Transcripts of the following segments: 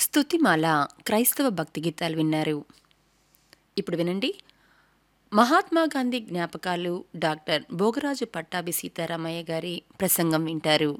స్తుతిమాల క్రైస్తవ భక్తి గీతాలు విన్నారు ఇప్పుడు వినండి మహాత్మా గాంధీ జ్ఞాపకాలు డాక్టర్ భోగరాజు పట్టాభి సీతారామయ్య గారి ప్రసంగం వింటారు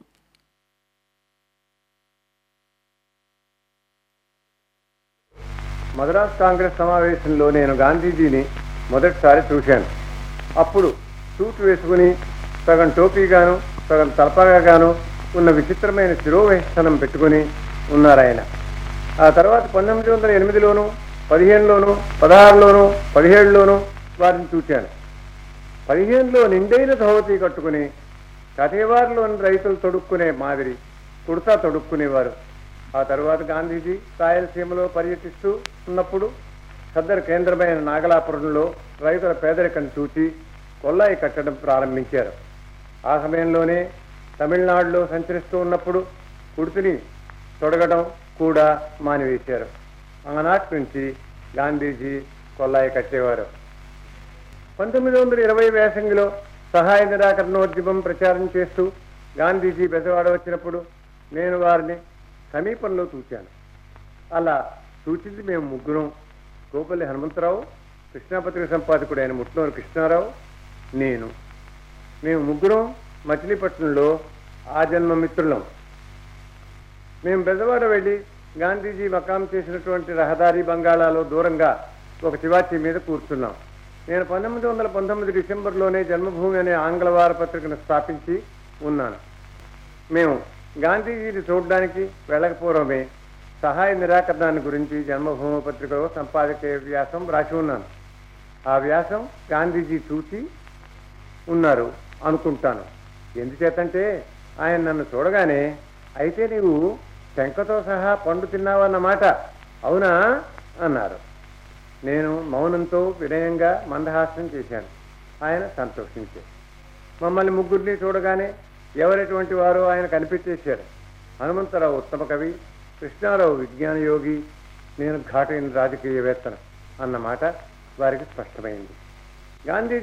మద్రాస్ కాంగ్రెస్ సమావేశంలో నేను గాంధీజీని మొదటిసారి చూశాను అప్పుడు సూట్ వేసుకుని సగం టోపీగాను సగం తలపాగాను ఉన్న విచిత్రమైన శిరోవహిస్తనం పెట్టుకుని ఉన్నారు ఆయన ఆ తర్వాత పంతొమ్మిది వందల ఎనిమిదిలోను పదిహేనులోను పదహారులోను పదిహేడులోను వారిని చూశాను పదిహేనులో నిండైన ధోవతి కట్టుకుని కథేవారిలోని రైతులు తొడుక్కునే మాదిరి కుర్తా తొడుక్కునేవారు ఆ తర్వాత గాంధీజీ రాయలసీమలో పర్యటిస్తూ ఉన్నప్పుడు సద్దరు కేంద్రమైన నాగలాపురంలో రైతుల పేదరికం చూచి కొల్లాయి కట్టడం ప్రారంభించారు ఆ సమయంలోనే తమిళనాడులో సంచరిస్తూ ఉన్నప్పుడు కుర్తిని తొడగడం కూడా మానివేశారు ఆనాటి నుంచి గాంధీజీ కొల్లాయి కట్టేవారు పంతొమ్మిది వందల ఇరవై వేసంగిలో సహాయ నిరాకరణోద్యమం ప్రచారం చేస్తూ గాంధీజీ బెజవాడ వచ్చినప్పుడు నేను వారిని సమీపంలో చూశాను అలా చూచింది మేము ముగ్గురం గోపల్లి హనుమంతరావు కృష్ణాపత్రిక సంపాదకుడైన ముట్నూరు కృష్ణారావు నేను మేము ముగ్గురం మచిలీపట్నంలో ఆ జన్మ మిత్రులం మేము బెజవాడ వెళ్ళి గాంధీజీ మకాం చేసినటువంటి రహదారి బంగాళాలో దూరంగా ఒక తివాచీ మీద కూర్చున్నాం నేను పంతొమ్మిది వందల పంతొమ్మిది డిసెంబర్లోనే జన్మభూమి అనే ఆంగ్ల వారపత్రికను స్థాపించి ఉన్నాను మేము గాంధీజీని చూడడానికి వెళ్ళకపోవడమే సహాయ నిరాకరణాన్ని గురించి జన్మభూమి పత్రికలో సంపాదకీయ వ్యాసం రాసి ఉన్నాను ఆ వ్యాసం గాంధీజీ చూసి ఉన్నారు అనుకుంటాను ఎందుచేతంటే ఆయన నన్ను చూడగానే అయితే నీవు శంకతో సహా పండు తిన్నావన్నమాట అవునా అన్నారు నేను మౌనంతో వినయంగా మందహాస్యం చేశాను ఆయన సంతోషించారు మమ్మల్ని ముగ్గురిని చూడగానే ఎవరెటువంటి వారో ఆయన కనిపెట్టేశారు హనుమంతరావు ఉత్తమ కవి కృష్ణారావు విజ్ఞాన యోగి నేను ఘాటైన రాజకీయవేత్తను అన్నమాట వారికి స్పష్టమైంది గాంధీ